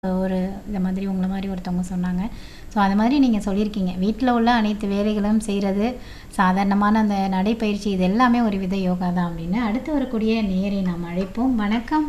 ஒரு இந்த மாதிரி உங்கள மாதிரி ஒருத்தவங்க சொன்னாங்க ஸோ அது மாதிரி நீங்கள் சொல்லியிருக்கீங்க வீட்டில் உள்ள அனைத்து வேலைகளும் செய்கிறது சாதாரணமான அந்த நடைப்பயிற்சி இது எல்லாமே ஒரு வித யோகா தான் அப்படின்னு அடுத்து வரக்கூடிய நேரை நாம் அழைப்போம் வணக்கம்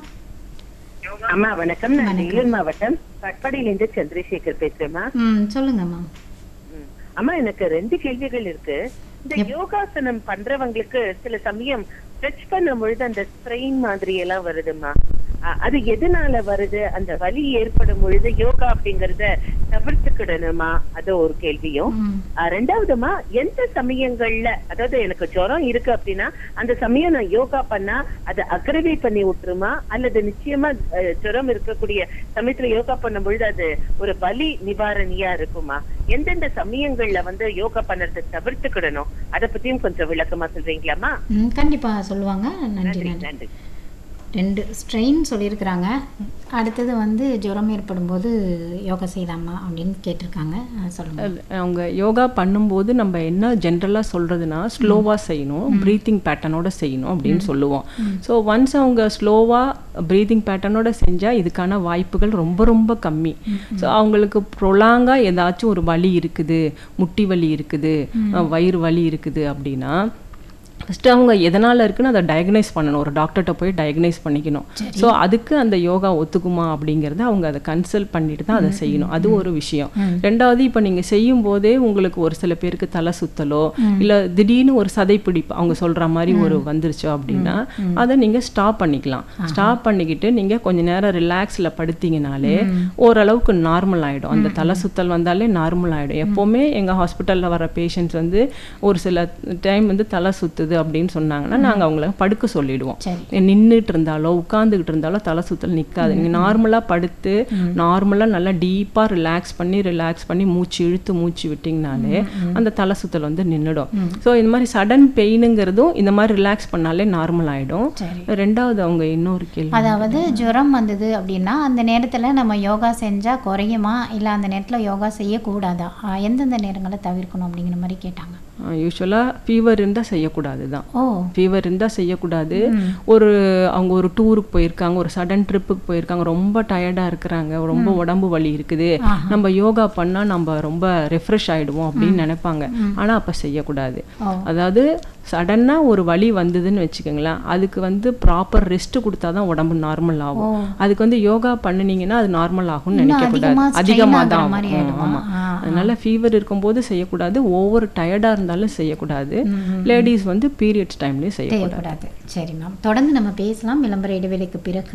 அம்மா வணக்கம் நான் வணக்கம். வேலூர் மாவட்டம் கட்பாடியிலிருந்து சந்திரசேகர் பேசுறேம்மா ம் சொல்லுங்கம்மா ம். அம்மா எனக்கு ரெண்டு கேள்விகள் இருக்கு இந்த யோகாசனம் பண்றவங்களுக்கு சில சமயம் ஸ்ட்ரெச் பண்ணும் பொழுது அந்த ஸ்ட்ரெயின் மாதிரி எல்லாம் வருதுமா அ- அது எதனால வருது அந்த வலி ஏற்படும் பொழுது யோகா அப்படிங்கறத தவிர்த்துக்கிடணுமா அது ஒரு கேள்வியும் ம் அஹ் ரெண்டாவதுமா எந்த சமயங்கள்ல அதாவது எனக்கு ஜுரம் இருக்கு அப்படின்னா அந்த சமயம் நான் யோகா பண்ணா அதை அக்ரவேட் பண்ணி விட்டுருமா அல்லது நிச்சயமா அஹ், ஜுரம் இருக்கக்கூடிய சமயத்துல யோகா பண்ணும் பொழுது அது ஒரு வலி நிவாரணியா இருக்குமா எந்தெந்த சமயங்கள்ல வந்து யோகா பண்றதை தவிர்த்துக்கிடணும் அதை பத்தியும் கொஞ்சம் விளக்கமா சொல்றீங்களாமா ம் கண்டிப்பாக சொல்லுவாங்க நன்றி நன்றி நன்றி நன்றி ரெண்டு ஸ்ட்ரெயின் சொல்லியிருக்கிறாங்க அடுத்தது வந்து ஜுரம் ஏற்படும் போது யோகா செய்யலாமா அப்படின்னு கேட்டிருக்காங்க அஹ் சொல்லுங்க அது அவங்க யோகா பண்ணும்போது நம்ம என்ன ஜென்ரலாக சொல்கிறதுனா ஸ்லோவாக செய்யணும் ப்ரீத்திங் பேட்டர்னோட செய்யணும் அப்படின்னு சொல்லுவோம் ஸோ ஒன்ஸ் அவங்க ஸ்லோவாக ப்ரீத்திங் பேட்டர்னோட செஞ்சால் இதுக்கான வாய்ப்புகள் ரொம்ப ரொம்ப கம்மி ஸோ அவங்களுக்கு ப்ரொலாங்காக ஏதாச்சும் ஒரு வலி இருக்குது முட்டி வலி இருக்குது அஹ் வயிறு வலி இருக்குது அப்படின்னா ஃபஸ்ட்டு அவங்க எதனால் இருக்குன்னு அதை டயக்னைஸ் பண்ணணும் ஒரு டாக்டர்கிட்ட போய் டயக்னைஸ் பண்ணிக்கணும் ஸோ அதுக்கு அந்த யோகா ஒத்துக்குமா அப்படிங்கிறத அவங்க அதை கன்சல்ட் பண்ணிட்டு தான் அதை செய்யணும் அது ஒரு விஷயம் ரெண்டாவது இப்போ நீங்கள் செய்யும் போதே உங்களுக்கு ஒரு சில பேருக்கு தலை சுத்தலோ இல்லை திடீர்னு ஒரு சதைப்பிடிப்பு அவங்க சொல்கிற மாதிரி ஒரு வந்துருச்சு அப்படின்னா அதை நீங்கள் ஸ்டாப் பண்ணிக்கலாம் ஸ்டாப் பண்ணிக்கிட்டு நீங்கள் கொஞ்ச நேரம் ரிலாக்ஸில் படுத்தீங்கனாலே ஓரளவுக்கு நார்மல் ஆகிடும் அந்த தலை சுத்தல் வந்தாலே நார்மல் ஆகிடும் எப்போவுமே எங்கள் ஹாஸ்பிட்டலில் வர பேஷண்ட்ஸ் வந்து ஒரு சில டைம் வந்து தலை சுத்துது அப்படின்னு சொன்னாங்கன்னா நாங்கள் அவங்கள படுக்க சொல்லிடுவோம் சரி நின்றுட்டு இருந்தாலோ உட்காந்துக்கிட்டு இருந்தாலோ தலை சுத்தல் நிற்காது நீங்கள் நார்மலாக படுத்து நார்மலாக நல்லா டீப்பாக ரிலாக்ஸ் பண்ணி ரிலாக்ஸ் பண்ணி மூச்சு இழுத்து மூச்சு விட்டிங்கனாலே அந்த தலை சுத்தல் வந்து நின்றுடும் ஸோ இந்த மாதிரி சடன் பெயினுங்கிறதும் இந்த மாதிரி ரிலாக்ஸ் பண்ணாலே நார்மல் ஆகிடும் சரி ரெண்டாவது அவங்க இன்னொரு கேள்வி அதாவது ஜுரம் வந்தது அப்படின்னா அந்த நேரத்தில் நம்ம யோகா செஞ்சால் குறையுமா இல்லை அந்த நேரத்தில் யோகா செய்யக்கூடாதா ஆஹ் எந்தெந்த நேரங்களை தவிர்க்கணும் அப்படிங்கிற மாதிரி கேட்டாங்க யூஸ்வலாக ஃபீவர் இருந்தால் செய்யக்கூடாது தான் ஓ ஃபீவர் இருந்தால் செய்யக்கூடாது ஒரு அவங்க ஒரு டூருக்கு போயிருக்காங்க ஒரு சடன் ட்ரிப்புக்கு போயிருக்காங்க ரொம்ப டயர்டாக இருக்கிறாங்க ரொம்ப உடம்பு வலி இருக்குது நம்ம யோகா பண்ணால் நம்ம ரொம்ப ரெஃப்ரெஷ் ஆகிடுவோம் அப்படின்னு நினைப்பாங்க ஆனால் அப்போ செய்யக்கூடாது ஓ அதாவது சடனாக ஒரு வலி வந்ததுன்னு வச்சுக்கோங்களேன் அதுக்கு வந்து ப்ராப்பர் ரெஸ்ட் கொடுத்தா தான் உடம்பு நார்மல் ஆகும் அதுக்கு வந்து யோகா பண்ணுனீங்கன்னா அது நார்மல் ஆகும்னு இன்னும் நினைக்கக்கூடாது அதிகமா strain அதிகமாக ஆகுற தான் மாதிரி ஆகும். ஆயிடுமா? ஆமா ஆ, அதனால ஃபீவர் இருக்கும்போது செய்யக்கூடாது ஒவ்வொரு டயர்டாக இருந்தாலும் செய்யக்கூடாது லேடிஸ் வந்து பீரியட்ஸ் டைம்லேயும் செய்யக்கூடாது செய்யக்கூடாது சரி மேம் தொடர்ந்து நம்ம பேசலாம் விளம்பர இடைவேளைக்கு பிறகு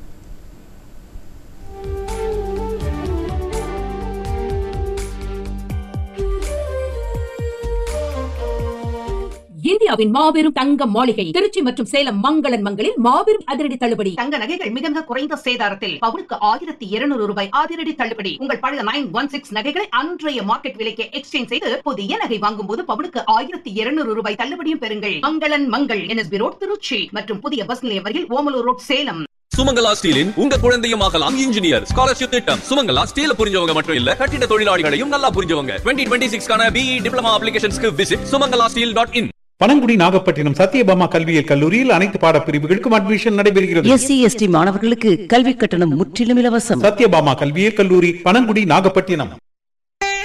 இந்தியாவின் மாபெரும் தங்க மாளிகை திருச்சி மற்றும் சேலம் மங்களன் மங்களில் மாபெரும் அதிரடி தள்ளுபடி தங்க நகைகள் மிக மிக குறைந்த சேதாரத்தில் பவுனுக்கு ஆயிரத்தி இருநூறு ரூபாய் அதிரடி தள்ளுபடி உங்கள் பழைய நைன் ஒன் சிக்ஸ் நகைகளை அன்றைய மார்க்கெட் விலைக்கு எக்ஸ்சேஞ்ச் செய்து புதிய நகை வாங்கும் போது பவுனுக்கு ஆயிரத்தி இருநூறு ரூபாய் தள்ளுபடியும் பெறுங்கள் மங்களன் மங்கள் என்எஸ்பி ரோட் திருச்சி மற்றும் புதிய பஸ் நிலையம் வரையில் ஓமலூர் ரோட் சேலம் சுமங்கலா ஸ்டீலின் உங்க குழந்தையும் ஆகலாம் இன்ஜினியர் ஸ்காலர்ஷிப் திட்டம் சுமங்கலா ஸ்டீல புரிஞ்சவங்க மட்டும் இல்ல கட்டிட தொழிலாளிகளையும் நல்லா புரிஞ்சவங்க டுவெண்ட்டி டுவெண்ட்டி சிக்ஸ்க்கான பிஇ டிப்ளமா அப்ளிகேஷன்ஸ்க்கு visit Sumangala steel dot in Panangudi Nagapattinam Sathyabama கல்வியியல் கல்லூரியில் அனைத்து பாடப்பிரிவுகளுக்கும் அட்மிஷன் நடைபெறுகிறது எஸ்சி எஸ்டி மாணவர்களுக்கு கல்வி கட்டணம் முற்றிலும் இலவசம் சத்யபாமா கல்வியியல் கல்லூரி பனங்குடி நாகப்பட்டினம்